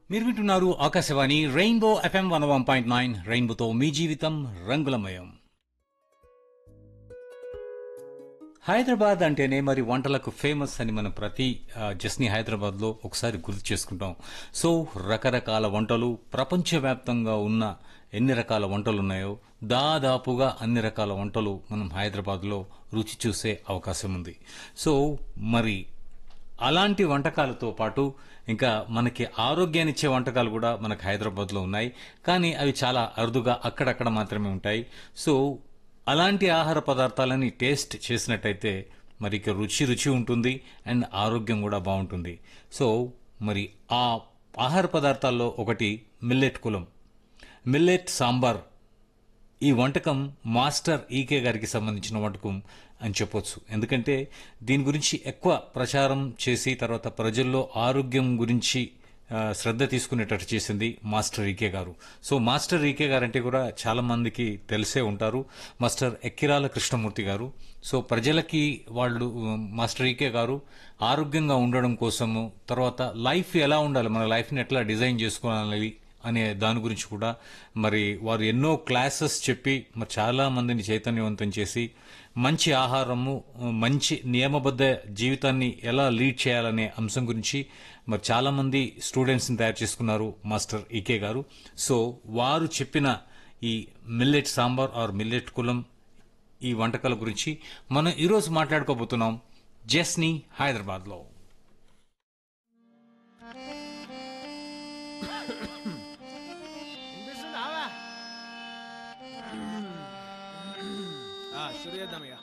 మీరు వింటున్నారు Akashvani rainbow FM one one point nine రెయిన్బోతో మీ జీవితం రంగులమయం హైదరాబాద్ అంటేనే మరి వంటలకు ఫేమస్ అని మనం ప్రతి ఆ, జస్ని హైదరాబాద్ లో ఒకసారి గుర్తు చేసుకుంటాం సో రకరకాల వంటలు ప్రపంచవ్యాప్తంగా ఉన్న ఎన్ని రకాల వంటలు ఉన్నాయో దాదాపుగా అన్ని రకాల వంటలు మనం హైదరాబాద్ లో రుచి చూసే అవకాశం ఉంది సో మరి అలాంటి వంటకాలతో పాటు ఇంకా మనకి ఆరోగ్యాన్నిచ్చే వంటకాలు కూడా మనకు హైదరాబాద్లో ఉన్నాయి కానీ అవి చాలా అరుదుగా అక్కడక్కడ మాత్రమే ఉంటాయి సో అలాంటి ఆహార పదార్థాలని టేస్ట్ చేసినట్టయితే మరి ఇక రుచి రుచి ఉంటుంది అండ్ ఆరోగ్యం కూడా బాగుంటుంది సో మరి ఆ ఆహార పదార్థాల్లో ఒకటి మిల్లెట్ కులం మిల్లెట్ సాంబార్ ఈ వంటకం మాస్టర్ ఈకే గారికి సంబంధించిన వంటకం అని చెప్పొచ్చు ఎందుకంటే దీని గురించి ఎక్కువ ప్రచారం చేసి తర్వాత ప్రజల్లో ఆరోగ్యం గురించి ఆ, శ్రద్ధ తీసుకునేటట్టు చేసింది మాస్టర్ ఈకే గారు సో మాస్టర్ ఈకే గారు అంటే కూడా చాలా మందికి తెలిసే ఉంటారు మాస్టర్ ఎక్కిరాల కృష్ణమూర్తి గారు సో ప్రజలకి వాళ్ళు ఉమ్, మాస్టర్ ఈకే గారు ఆరోగ్యంగా ఉండడం కోసము తర్వాత లైఫ్ ఎలా ఉండాలి మన లైఫ్ని ఎట్లా డిజైన్ చేసుకోవాలి అనే దాని గురించి కూడా మరి వారు ఎన్నో క్లాసెస్ చెప్పి మరి చాలా మందిని చైతన్యవంతం చేసి మంచి ఆహారము మంచి నియమబద్ధ జీవితాన్ని ఎలా లీడ్ చేయాలనే అంశం గురించి మరి చాలా మంది స్టూడెంట్స్ని తయారు చేసుకున్నారు మాస్టర్ ఈకే గారు సో వారు చెప్పిన ఈ మిల్లెట్ సాంబార్ ఆర్ మిల్లెట్ కులం ఈ వంటకాల గురించి మనం ఈరోజు మాట్లాడుకోబోతున్నాం జస్ని హైదరాబాద్లో వినిపిస్తుందావా? ఆ, షురు చేద్దాం ఇక